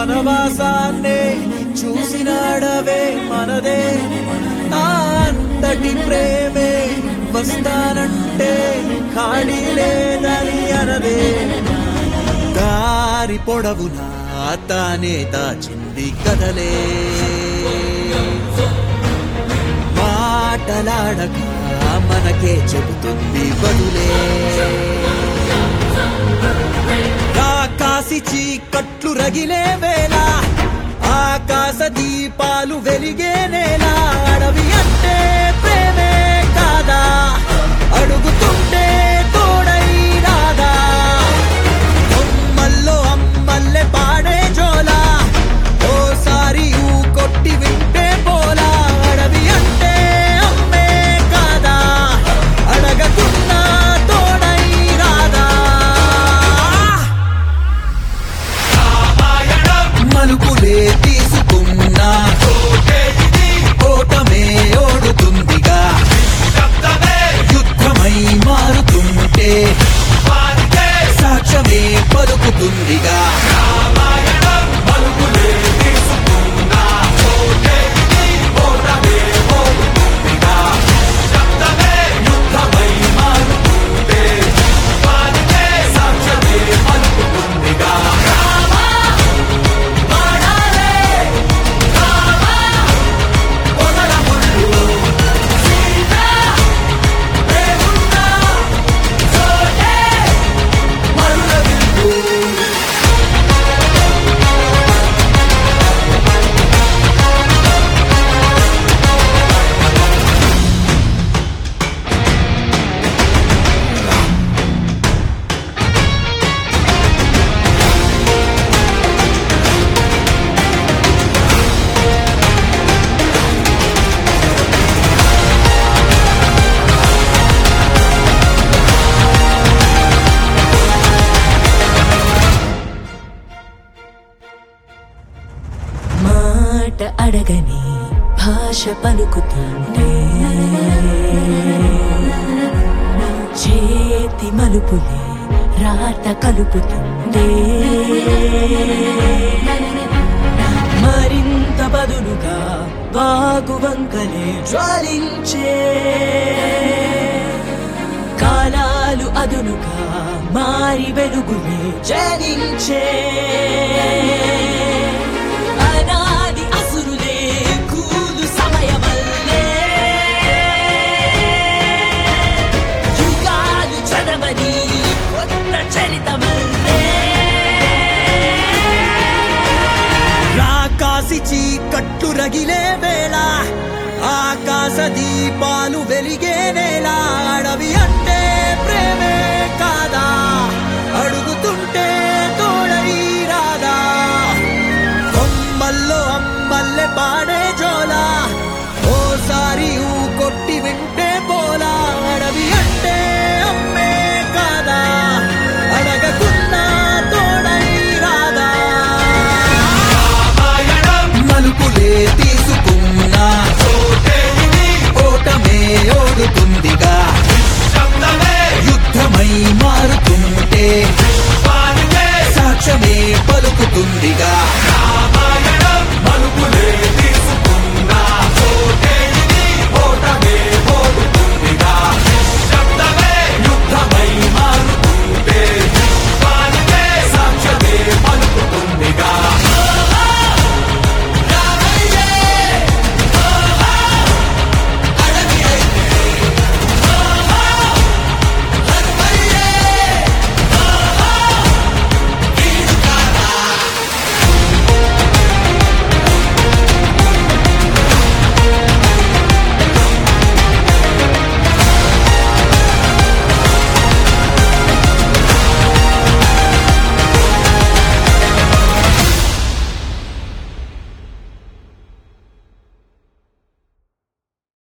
వనవాసాన్నే చూసినాడవే మనదే ఆ అంతటి ప్రేమే వస్తానంటే ఖాళీ లేదని అనదే దారి పొడవునా తానే దాచింది కదలే మాటలాడక మనకే చెబుతుంది బదులే ఆకాశి చీకట్లు రగిలే వేళ ఆకాశ దీపాలు వెలిగే నేల అడవి అంటే ప్రేమే కాదా అడుగుతుంటే తోడై రాదా కొమ్మల్లో అమ్మల్లె పాడే జోలా ఓసారి ఊ కొట్టి వింటే పోలా అడవి అంటే అమ్మే కాదా అడగకున్నా తోడై రాదా మలుపులే తీసుకున్నా ఓటమే ఓడుతుందిగా యుద్ధమై మారుతుంటే సాక్ష్యమే పలుకుతుందిగా మాట అడగని భాష పలుకుతుండే చేతి మలుపులే రాత కలుపుతుండే మరింత బదులుగా బాగు వంకలే జ్వాలించే కాలాలు అదునుగా మారి వెలుగులే జనించే అనాది అసురులే కూలు సమయమల్లే యుగాలు చదవని కొత్త చరితమల్లే రాకాసి చీకట్లు రగిలే వేళ ఆకాశ దీపాలు వెలిగే నేల అడవి అంటే ప్రేమే కాదా అడుగుతుంటే తోడై రాదా కొమ్మల్లో అమ్మల్లె పాడే జోలా ఓసారి ఊ కొట్టి వింటే పోలా అడవి అంటే అమ్మే కాదా అడగకున్నా తోడై రాదా మలుపులే తీసుకున్నా ఓటమే ఓడుతుందిగా యుద్ధమై మారుతుంటే సాక్ష్యమే పలుకుతుందిగా